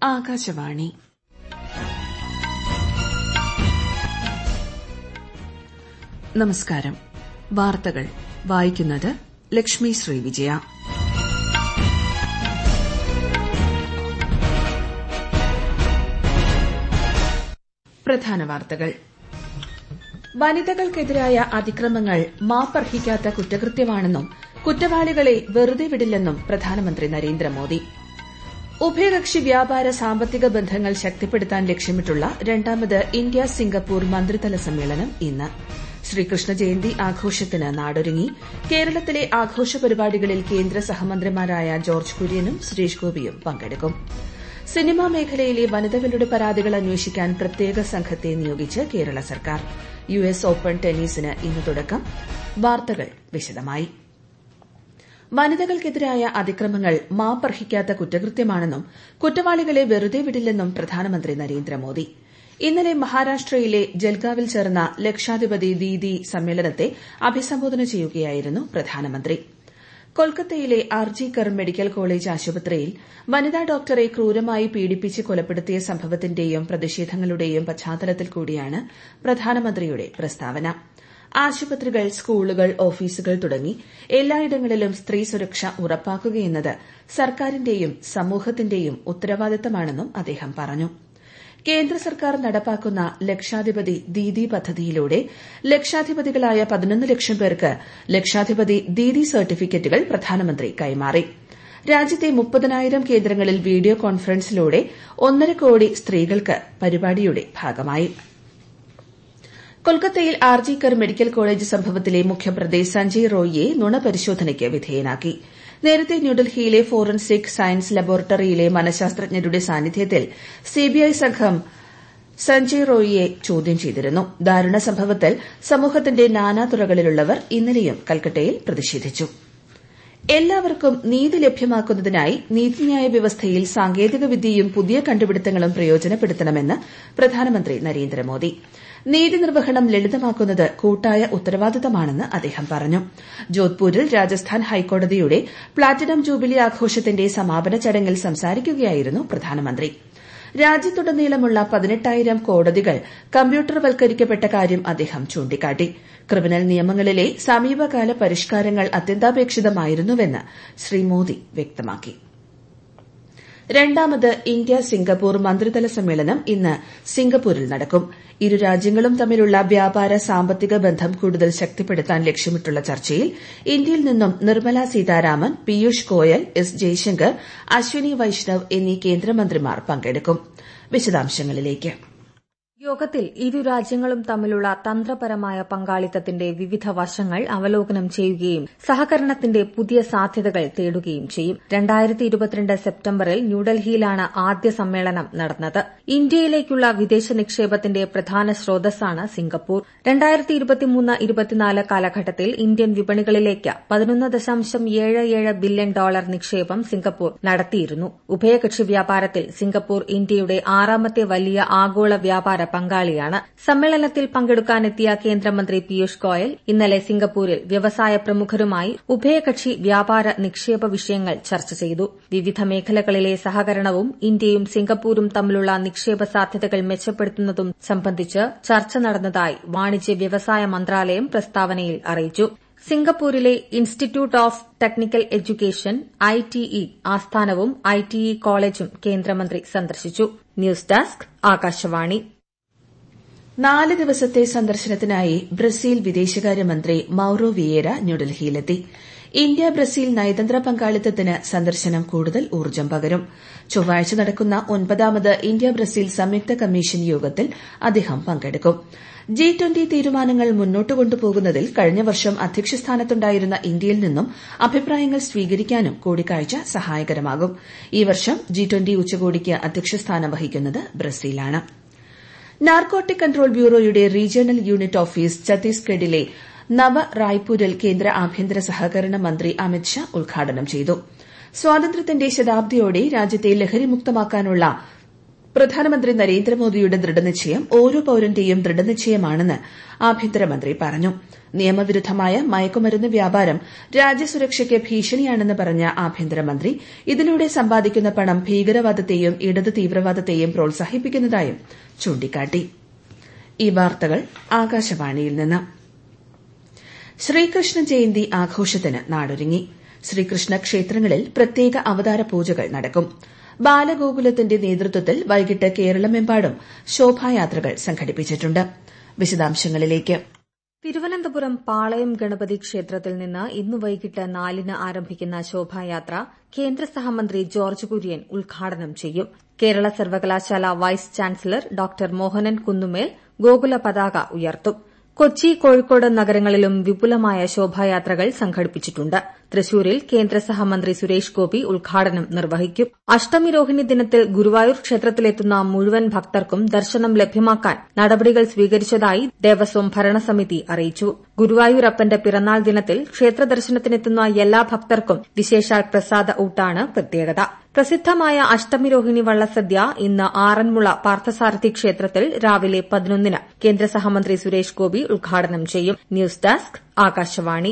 ആകാശവാണി നമസ്കാരം വാർത്തകൾ വായിക്കുന്നത് ലക്ഷ്മി ശ്രീവിജയ പ്രധാന വാർത്തകൾ വനിതകൾക്കെതിരായ അതിക്രമങ്ങൾ മാപ്പർഹിക്കാത്ത കുറ്റകൃത്യമാണെന്നും കുറ്റവാളികളെ വെറുതെ വിടില്ലെന്നും പ്രധാനമന്ത്രി നരേന്ദ്രമോദി ഉഭയകക്ഷി വ്യാപാര സാമ്പത്തിക ബന്ധങ്ങൾ ശക്തിപ്പെടുത്താൻ ലക്ഷ്യമിട്ടുള്ള രണ്ടാമത് ഇന്ത്യ സിംഗപ്പൂർ മന്ത്രിതല സമ്മേളനം ഇന്ന് ശ്രീകൃഷ്ണ ജയന്തി ആഘോഷത്തിന് നാടൊരുങ്ങി കേരളത്തിലെ ആഘോഷ പരിപാടികളിൽ കേന്ദ്ര സഹമന്ത്രിമാരായ ജോർജ് കുര്യനും സുരേഷ് ഗോപിയും പങ്കെടുക്കും സിനിമാ മേഖലയിലെ വനിതകളുടെ പരാതികൾ അന്വേഷിക്കാൻ പ്രത്യേക സംഘത്തെ നിയോഗിച്ച് കേരള സർക്കാർ യു എസ് ഓപ്പൺ ടെന്നീസിന് ഇന്ന് തുടക്കം വാർത്തകൾ വിശദമായി വനിതകൾക്കെതിരായ അതിക്രമങ്ങൾ മാപ്പർഹിക്കാത്ത കുറ്റകൃത്യമാണെന്നും കുറ്റവാളികളെ വെറുതെ വിടില്ലെന്നും പ്രധാനമന്ത്രി നരേന്ദ്രമോദി ഇന്നലെ മഹാരാഷ്ട്രയിലെ ജൽഗാവിൽ ചേർന്ന ലക്ഷാധിപതി ദീദി സമ്മേളനത്തെ അഭിസംബോധന ചെയ്യുകയായിരുന്നു പ്രധാനമന്ത്രി കൊൽക്കത്തയിലെ ആർജി കർ മെഡിക്കൽ കോളേജ് ആശുപത്രിയിൽ വനിതാ ഡോക്ടറെ ക്രൂരമായി പീഡിപ്പിച്ച് കൊലപ്പെടുത്തിയ സംഭവത്തിന്റെയും പ്രതിഷേധങ്ങളുടെയും പശ്ചാത്തലത്തിൽ കൂടിയാണ് പ്രധാനമന്ത്രിയുടെ പ്രസ്താവന ആശുപത്രികൾ സ്കൂളുകൾ ഓഫീസുകൾ തുടങ്ങി എല്ലായിടങ്ങളിലും സ്ത്രീ സുരക്ഷ ഉറപ്പാക്കുകയെന്നത് സർക്കാരിന്റെയും സമൂഹത്തിന്റെയും ഉത്തരവാദിത്തമാണെന്നും അദ്ദേഹം പറഞ്ഞു കേന്ദ്ര സർക്കാർ നടപ്പാക്കുന്ന ലക്ഷാധിപതി ദീദി പദ്ധതിയിലൂടെ ലക്ഷാധിപതികളായ പതിനൊന്ന് ലക്ഷം പേർക്ക് ലക്ഷാധിപതി ദീദി സർട്ടിഫിക്കറ്റുകൾ പ്രധാനമന്ത്രി കൈമാറി രാജ്യത്തെ മുപ്പതിനായിരം കേന്ദ്രങ്ങളിൽ വീഡിയോ കോൺഫറൻസിലൂടെ ഒന്നര കോടി സ്ത്രീകൾക്ക് പരിപാടിയുടെ ഭാഗമായി കൊൽക്കത്തയിൽ ആർജി കർ മെഡിക്കൽ കോളേജ് സംഭവത്തിലെ മുഖ്യപ്രതി സഞ്ജയ് റോയിയെ നുണപരിശോധനയ്ക്ക് വിധേയനാക്കി നേരത്തെ ന്യൂഡൽഹിയിലെ ഫോറൻസിക് സയൻസ് ലബോറട്ടറിയിലെ മനഃശാസ്ത്രജ്ഞരുടെ സാന്നിധ്യത്തിൽ സിബിഐ സംഘം സഞ്ജയ് റോയിയെ ചോദ്യം ചെയ്തിരുന്നു ദാരുണ സംഭവത്തിൽ സമൂഹത്തിന്റെ നാനാതുറകളിലുള്ളവർ ഇന്നലെയും കൽക്കട്ടയിൽ പ്രതിഷേധിച്ചു എല്ലാവർക്കും നീതി ലഭ്യമാക്കുന്നതിനായി നീതിന്യായ വ്യവസ്ഥയിൽ സാങ്കേതികവിദ്യയും പുതിയ കണ്ടുപിടുത്തങ്ങളും പ്രയോജനപ്പെടുത്തണമെന്ന് പ്രധാനമന്ത്രി നരേന്ദ്രമോദി നീതി നിർവ്വഹണം ലളിതമാക്കുന്നത് കൂട്ടായ ഉത്തരവാദിത്തമാണെന്ന് അദ്ദേഹം പറഞ്ഞു ജോധ്പൂരിൽ രാജസ്ഥാൻ ഹൈക്കോടതിയുടെ പ്ലാറ്റിനം ജൂബിലി ആഘോഷത്തിന്റെ സമാപന ചടങ്ങിൽ സംസാരിക്കുകയായിരുന്നു പ്രധാനമന്ത്രി രാജ്യത്തുടനീളമുള്ള പതിനെട്ടായിരം കോടതികൾ കമ്പ്യൂട്ടർവൽക്കരിക്കപ്പെട്ട കാര്യം അദ്ദേഹം ചൂണ്ടിക്കാട്ടി ക്രിമിനൽ നിയമങ്ങളിലെ സമീപകാല പരിഷ്കാരങ്ങൾ അത്യന്താപേക്ഷിതമായിരുന്നുവെന്ന് ശ്രീ മോദി വ്യക്തമാക്കി രണ്ടാമത് ഇന്ത്യ സിംഗപ്പൂർ മന്ത്രിതല സമ്മേളനം ഇന്ന് സിംഗപ്പൂരിൽ നടക്കും ഇരു രാജ്യങ്ങളും തമ്മിലുള്ള വ്യാപാര സാമ്പത്തിക ബന്ധം കൂടുതൽ ശക്തിപ്പെടുത്താൻ ലക്ഷ്യമിട്ടുള്ള ചർച്ചയിൽ ഇന്ത്യയിൽ നിന്നും നിർമ്മല സീതാരാമൻ പീയൂഷ് ഗോയൽ എസ് ജയശങ്കർ അശ്വിനി വൈഷ്ണവ് എന്നീ കേന്ദ്രമന്ത്രിമാർ പങ്കെടുക്കും വിശദാംശങ്ങളിലേക്ക് യോഗത്തിൽ ഇരു രാജ്യങ്ങളും തമ്മിലുള്ള തന്ത്രപരമായ പങ്കാളിത്തത്തിന്റെ വിവിധ വശങ്ങൾ അവലോകനം ചെയ്യുകയും സഹകരണത്തിന്റെ പുതിയ സാധ്യതകൾ തേടുകയും ചെയ്യും രണ്ടായിരത്തി ഇരുപത്തിരണ്ട് സെപ്റ്റംബറിൽ ന്യൂഡൽഹിയിലാണ് ആദ്യ സമ്മേളനം നടന്നത് ഇന്ത്യയിലേക്കുള്ള വിദേശ നിക്ഷേപത്തിന്റെ പ്രധാന സ്രോതസ്സാണ് സിംഗപ്പൂർ രണ്ടായിരത്തി ഇരുപത്തിമൂന്ന് ഇരുപത്തിനാല് കാലഘട്ടത്തിൽ ഇന്ത്യൻ വിപണികളിലേക്ക് പതിനൊന്ന് ദശാംശം ഏഴ് ഏഴ് ബില്യൺ ഡോളർ നിക്ഷേപം സിംഗപ്പൂർ നടത്തിയിരുന്നു ഉഭയകക്ഷി വ്യാപാരത്തിൽ സിംഗപ്പൂർ ഇന്ത്യയുടെ ആറാമത്തെ വലിയ ആഗോള വ്യാപാര പങ്കാളിയാണ് സമ്മേളനത്തിൽ പങ്കെടുക്കാനെത്തിയ കേന്ദ്രമന്ത്രി പീയൂഷ് ഗോയൽ ഇന്നലെ സിംഗപ്പൂരിൽ വ്യവസായ പ്രമുഖരുമായി ഉഭയകക്ഷി വ്യാപാര നിക്ഷേപ വിഷയങ്ങൾ ചർച്ച ചെയ്തു വിവിധ മേഖലകളിലെ സഹകരണവും ഇന്ത്യയും സിംഗപ്പൂരും തമ്മിലുള്ള നിക്ഷേപ സാധ്യതകൾ മെച്ചപ്പെടുത്തുന്നതും സംബന്ധിച്ച് ചർച്ച നടന്നതായി വാണിജ്യ വ്യവസായ മന്ത്രാലയം പ്രസ്താവനയിൽ അറിയിച്ചു സിംഗപ്പൂരിലെ institute of technical education ITE ആസ്ഥാനവും ഐടിഇ കോളേജും കേന്ദ്രമന്ത്രി സന്ദർശിച്ചു ന്യൂസ് ഡെസ്ക് ആകാശവാണി നാല് ദിവസത്തെ സന്ദർശനത്തിനായി ബ്രസീൽ വിദേശകാര്യമന്ത്രി മൌറോ വിയേര ന്യൂഡൽഹിയിലെത്തി ഇന്ത്യ ബ്രസീൽ നയതന്ത്ര പങ്കാളിത്തത്തിന് സന്ദർശനം കൂടുതൽ ഊർജ്ജം പകരും ചൊവ്വാഴ്ച നടക്കുന്ന ഒൻപതാമത് ഇന്ത്യ ബ്രസീൽ സംയുക്ത കമ്മീഷൻ യോഗത്തിൽ അദ്ദേഹം പങ്കെടുക്കും ജി ട്വന്റി തീരുമാനങ്ങൾ മുന്നോട്ട് കൊണ്ടുപോകുന്നതിൽ കഴിഞ്ഞ വർഷം അധ്യക്ഷസ്ഥാനത്തുണ്ടായിരുന്ന ഇന്ത്യയിൽ നിന്നും അഭിപ്രായങ്ങൾ സ്വീകരിക്കാനും കൂടിക്കാഴ്ച സഹായകരമാകും ഈ വർഷം ജി ട്വന്റി ഉച്ചകോടിക്ക് അധ്യക്ഷസ്ഥാനം വഹിക്കുന്നത് ബ്രസീലാണ് നാർക്കോട്ടിക് കൺട്രോൾ ബ്യൂറോയുടെ റീജിയണൽ യൂണിറ്റ് ഓഫീസ് ഛത്തീസ്ഗഡിലെ നവ റായ്പൂരിൽ കേന്ദ്ര ആഭ്യന്തര സഹകരണ മന്ത്രി അമിത് ഷാ ഉദ്ഘാടനം ചെയ്തു സ്വാതന്ത്ര്യത്തിന്റെ ശതാബ്ദിയോടെ രാജ്യത്തെ ലഹരിമുക്തമാക്കാനുള്ള പ്രധാനമന്ത്രി നരേന്ദ്രമോദിയുടെ ദൃഢനിശ്ചയം ഓരോ പൌരന്റെയും ദൃഢനിശ്ചയമാണെന്ന് ആഭ്യന്തരമന്ത്രി പറഞ്ഞു നിയമവിരുദ്ധമായ മയക്കുമരുന്ന് വ്യാപാരം രാജ്യസുരക്ഷയ്ക്ക് ഭീഷണിയാണെന്ന് പറഞ്ഞ ആഭ്യന്തരമന്ത്രി ഇതിലൂടെ സമ്പാദിക്കുന്ന പണം ഭീകരവാദത്തെയും ഇടത് തീവ്രവാദത്തെയും പ്രോത്സാഹിപ്പിക്കുന്നതായും ചൂണ്ടിക്കാട്ടി ഈ വാർത്തകൾ ആകാശവാണിയിൽ നിന്ന് ശ്രീകൃഷ്ണ ജയന്തി ആഘോഷത്തിന് നാടൊരുങ്ങി ശ്രീകൃഷ്ണ ക്ഷേത്രങ്ങളിൽ പ്രത്യേക അവതാര പൂജകൾ നടക്കും ബാലഗോകുലത്തിന്റെ നേതൃത്വത്തിൽ വൈകിട്ട് കേരളമെമ്പാടും ശോഭായാത്രകൾ സംഘടിപ്പിച്ചിട്ടുണ്ട് വിശദാംശങ്ങളിലേക്ക് തിരുവനന്തപുരം പാളയം ഗണപതി ക്ഷേത്രത്തിൽ നിന്ന് ഇന്ന് വൈകിട്ട് നാലിന് ആരംഭിക്കുന്ന ശോഭായാത്ര കേന്ദ്ര സഹമന്ത്രി ജോർജ് കുര്യൻ ഉദ്ഘാടനം ചെയ്യും കേരള സർവകലാശാല vice chancellor doctor Mohanan Kunnummal ഗോകുല പതാക ഉയർത്തും കൊച്ചി കോഴിക്കോട് നഗരങ്ങളിലും വിപുലമായ ശോഭായാത്രകൾ സംഘടിപ്പിച്ചിട്ടുണ്ട് തൃശൂരിൽ കേന്ദ്ര സഹമന്ത്രി സുരേഷ് ഗോപി ഉദ്ഘാടനം നിർവഹിക്കും അഷ്ടമി രോഹിണി ദിനത്തിൽ ഗുരുവായൂർ ക്ഷേത്രത്തിലെത്തുന്ന മുഴുവൻ ഭക്തർക്കും ദർശനം ലഭ്യമാക്കാൻ നടപടികൾ സ്വീകരിച്ചതായി ദേവസ്വം ഭരണസമിതി അറിയിച്ചു ഗുരുവായൂരപ്പന്റെ പിറന്നാൾ ദിനത്തിൽ ക്ഷേത്ര ദർശനത്തിനെത്തുന്ന എല്ലാ ഭക്തർക്കും വിശേഷാൽ പ്രസാദ ഊട്ടാണ് പ്രത്യേകത പ്രസിദ്ധമായ അഷ്ടമി രോഹിണി വള്ളസദ്യ ഇന്ന് ആറന്മുള പാർത്ഥസാരഥി ക്ഷേത്രത്തിൽ രാവിലെ പതിനൊന്നിന് കേന്ദ്ര സഹമന്ത്രി സുരേഷ് ഗോപി ഉദ്ഘാടനം ചെയ്യും ന്യൂസ് ഡെസ്ക് ആകാശവാണി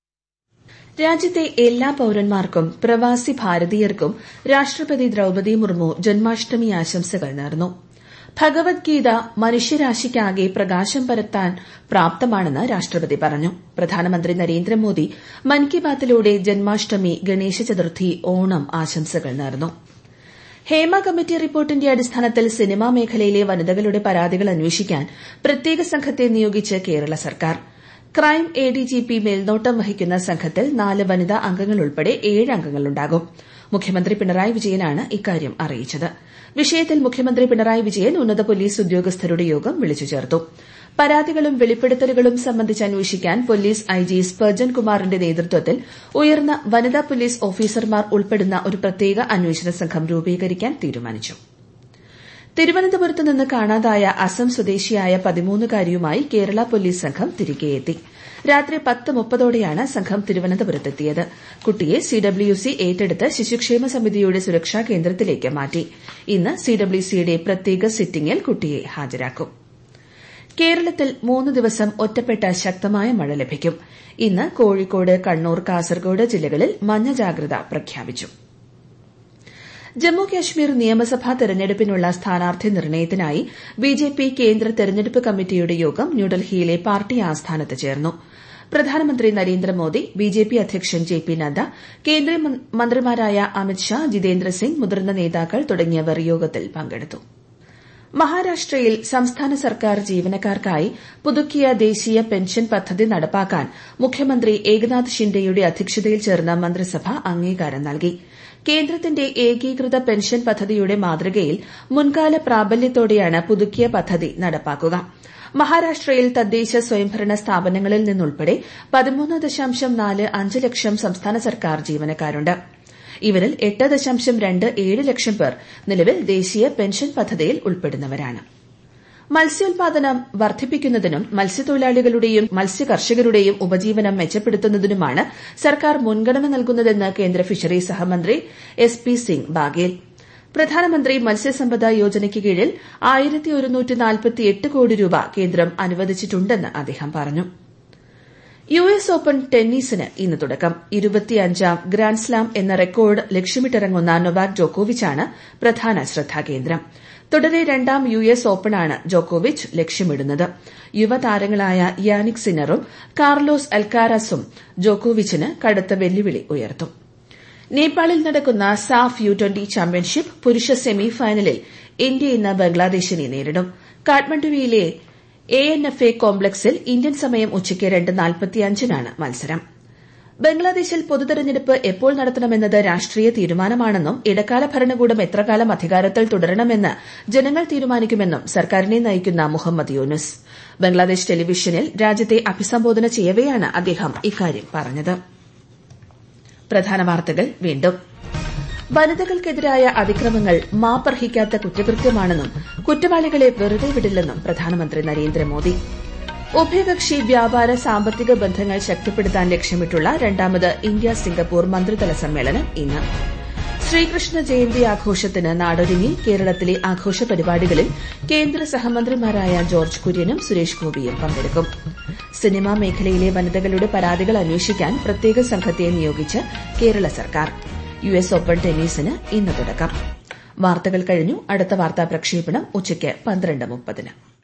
രാജ്യത്തെ എല്ലാ പൌരന്മാർക്കും പ്രവാസി ഭാരതീയർക്കും രാഷ്ട്രപതി ദ്രൌപദി മുർമു ജന്മാഷ്ടമി ആശംസകൾ നേർന്നു ഭഗവത്ഗീത മനുഷ്യരാശിക്കാകെ പ്രകാശം പരത്താൻ പ്രാപ്തമാണെന്ന് രാഷ്ട്രപതി പറഞ്ഞു പ്രധാനമന്ത്രി നരേന്ദ്രമോദി മൻ കി ബാത്തിലൂടെ ജന്മാഷ്ടമി ഗണേശ ചതുർത്ഥി ഓണം ആശംസകൾ നേർന്നു ഹേമ കമ്മിറ്റി റിപ്പോർട്ടിന്റെ അടിസ്ഥാനത്തിൽ സിനിമാ മേഖലയിലെ വനിതകളുടെ പരാതികൾ അന്വേഷിക്കാൻ പ്രത്യേക സംഘത്തെ നിയോഗിച്ച് കേരള സർക്കാർ ക്രൈം എഡിജിപി മേൽനോട്ടം വഹിക്കുന്ന സംഘത്തിൽ നാല് വനിതാ അംഗങ്ങളുൾപ്പെടെ ഏഴ് അംഗങ്ങളുണ്ടാകും മുഖ്യമന്ത്രി പിണറായി വിജയനാണ് ഇക്കാര്യം അറിയിച്ചത് വിഷയത്തിൽ മുഖ്യമന്ത്രി പിണറായി വിജയൻ ഉന്നത പോലീസ് ഉദ്യോഗസ്ഥരുടെ യോഗം വിളിച്ചു ചേർത്തു പരാതികളും വെളിപ്പെടുത്തലുകളും സംബന്ധിച്ച് അന്വേഷിക്കാൻ പോലീസ് ഐജി സ്പർജൻ കുമാറിന്റെ നേതൃത്വത്തിൽ ഉയർന്ന വനിതാ പോലീസ് ഓഫീസർമാർ ഉൾപ്പെടുന്ന ഒരു പ്രത്യേക അന്വേഷണ സംഘം രൂപീകരിക്കാൻ തീരുമാനിച്ചു തിരുവനന്തപുരത്ത് നിന്ന് കാണാതായ അസം സ്വദേശിയായ പതിമൂന്നുകാരിയുമായി കേരള പോലീസ് സംഘം തിരികെയെത്തി രാത്രി പത്ത് മുപ്പതോടെയാണ് സംഘം തിരുവനന്തപുരത്തെത്തിയത് കുട്ടിയെ സിഡബ്ല്യുസി ഏറ്റെടുത്ത് ശിശുക്ഷേമ സമിതിയുടെ സുരക്ഷാ കേന്ദ്രത്തിലേക്ക് മാറ്റി ഇന്ന് സിഡബ്ല്യുസിയുടെ പ്രത്യേക സിറ്റിംഗിൽ കുട്ടിയെ ഹാജരാക്കും കേരളത്തിൽ മൂന്ന് ദിവസം ഒറ്റപ്പെട്ട ശക്തമായ മഴ ലഭിക്കും ഇന്ന് കോഴിക്കോട് കണ്ണൂർ കാസർഗോഡ് ജില്ലകളിൽ മഞ്ഞ ജാഗ്രത പ്രഖ്യാപിച്ചു ജമ്മു കാശ്മീർ നിയമസഭാ തെരഞ്ഞെടുപ്പിനുള്ള സ്ഥാനാർത്ഥി നിർണയത്തിനായി ബിജെപി കേന്ദ്ര തെരഞ്ഞെടുപ്പ് കമ്മിറ്റിയുടെ യോഗം ന്യൂഡൽഹിയിലെ പാർട്ടി ആസ്ഥാനത്ത് ചേർന്നു പ്രധാനമന്ത്രി നരേന്ദ്രമോദി ബിജെപി അധ്യക്ഷൻ ജെ പി നദ്ദ കേന്ദ്രമന്ത്രിമാരായ അമിത്ഷാ ജിതേന്ദ്ര സിംഗ് മുതിർന്ന നേതാക്കൾ തുടങ്ങിയവർ യോഗത്തിൽ പങ്കെടുത്തു മഹാരാഷ്ട്രയിൽ സംസ്ഥാന സർക്കാർ ജീവനക്കാർക്കായി പുതുക്കിയ ദേശീയ പെൻഷൻ പദ്ധതി നടപ്പാക്കാൻ മുഖ്യമന്ത്രി ഏകനാഥ് ഷിൻഡെയുടെ അധ്യക്ഷതയിൽ ചേർന്ന മന്ത്രിസഭ അംഗീകാരം നൽകി കേന്ദ്രത്തിന്റെ ഏകീകൃത പെൻഷൻ പദ്ധതിയുടെ മാതൃകയിൽ മുൻകാല പ്രാബല്യത്തോടെയാണ് പുതുക്കിയ പദ്ധതി നടപ്പാക്കുക മഹാരാഷ്ട്രയിൽ തദ്ദേശ സ്വയംഭരണ സ്ഥാപനങ്ങളിൽ നിന്നുൾപ്പെടെ പതിമൂന്ന് ദശാംശം നാല് അഞ്ച് ലക്ഷം സംസ്ഥാന സർക്കാർ ജീവനക്കാരുണ്ട് ഇവരിൽ എട്ട് ദശാംശം രണ്ട് ഏഴ് ലക്ഷം പേർ നിലവിൽ ദേശീയ പെൻഷൻ പദ്ധതിയിൽ ഉൾപ്പെടുന്നവരാണ് മത്സ്യോൽപാദനം വർദ്ധിപ്പിക്കുന്നതിനും മത്സ്യത്തൊഴിലാളികളുടെയും മത്സ്യകർഷകരുടെയും ഉപജീവനം മെച്ചപ്പെടുത്തുന്നതിനുമാണ് സർക്കാർ മുൻഗണന നൽകുന്നതെന്ന് കേന്ദ്ര ഫിഷറീസ് സഹമന്ത്രി എസ് പി സിംഗ് ബാഗേൽ പ്രധാനമന്ത്രി മത്സ്യസമ്പദ യോജനയ്ക്ക് കീഴിൽ ആയിരത്തി ഒരുന്നൂറ്റി നാൽപ്പത്തിയെട്ട് കോടി രൂപ കേന്ദ്രം അനുവദിച്ചിട്ടുണ്ടെന്ന് അദ്ദേഹം പറഞ്ഞു യു എസ് ഓപ്പൺ ടെന്നീസിന് ഇന്ന് തുടക്കം ഇരുപത്തിയഞ്ചാം ഗ്രാൻഡ്സ്ലാം എന്ന റെക്കോർഡ് ലക്ഷ്യമിട്ടിറങ്ങുന്ന നൊവാക് ജോക്കോവിച്ചാണ് പ്രധാന ശ്രദ്ധാകേന്ദ്രം തുടരെ രണ്ടാം യു എസ് ഓപ്പണാണ് ജോക്കോവിച്ച് ലക്ഷ്യമിടുന്നത് യുവതാരങ്ങളായ യാനിക് സിനറും കാർലോസ് അൽക്കാരസും ജോക്കോവിച്ചിന് കടുത്ത വെല്ലുവിളി ഉയർത്തും നേപ്പാളിൽ നടക്കുന്ന സാഫ് യു ട്വന്റി ചാമ്പ്യൻഷിപ്പ് പുരുഷ സെമി ഫൈനലിൽ ഇന്ത്യ ഇന്ന് ബംഗ്ലാദേശിനെ നേരിടും കാഠ്മണ്ഡുവിലെ എ എൻ എഫ് എ കോംപ്ലക്സിൽ ഇന്ത്യൻ സമയം ഉച്ചയ്ക്ക് രണ്ട് നാൽപ്പത്തിയഞ്ചിനാണ് മത്സരം ബംഗ്ലാദേശിൽ പൊതുതെരഞ്ഞെടുപ്പ് എപ്പോൾ നടത്തണമെന്നത് രാഷ്ട്രീയ തീരുമാനമാണെന്നും ഇടക്കാല ഭരണകൂടം എത്രകാലം അധികാരത്തിൽ തുടരണമെന്ന് ജനങ്ങൾ തീരുമാനിക്കുമെന്നും സർക്കാരിനെ നയിക്കുന്ന മുഹമ്മദ് യൂനുസ് ബംഗ്ലാദേശ് ടെലിവിഷനിൽ രാജ്യത്തെ അഭിസംബോധന ചെയ്യവെയാണ് അദ്ദേഹം ഇക്കാര്യം പറഞ്ഞത് പ്രധാന വാർത്തകൾ വീണ്ടും വനിതകൾക്കെതിരായ അതിക്രമങ്ങൾ മാപ്പർഹിക്കാത്ത കുറ്റകൃത്യമാണെന്നും കുറ്റവാളികളെ വെറുതെ വിടില്ലെന്നും പ്രധാനമന്ത്രി നരേന്ദ്രമോദി ഉഭയകക്ഷി വ്യാപാര സാമ്പത്തിക ബന്ധങ്ങൾ ശക്തിപ്പെടുത്താൻ ലക്ഷ്യമിട്ടുള്ള രണ്ടാമത് ഇന്ത്യ സിംഗപ്പൂർ മന്ത്രിതല സമ്മേളനം ഇന്ന് ശ്രീകൃഷ്ണ ജയന്തി ആഘോഷത്തിന് നാടൊരുങ്ങി കേരളത്തിലെ ആഘോഷ പരിപാടികളിൽ കേന്ദ്ര സഹമന്ത്രിമാരായ ജോർജ് കുര്യനും സുരേഷ് ഗോപിയും പങ്കെടുക്കും സിനിമാ മേഖലയിലെ വനിതകളുടെ പരാതികൾ അന്വേഷിക്കാൻ പ്രത്യേക സംഘത്തെ നിയോഗിച്ച് കേരള സർക്കാർ യു എസ് ഓപ്പൺ ടെന്നീസിന് ഇന്ന് തുടക്കം വാർത്തകൾ കഴിഞ്ഞു അടുത്ത വാർത്താ പ്രക്ഷേപണം ഉച്ചയ്ക്ക് പന്ത്രണ്ട് മുപ്പതിന്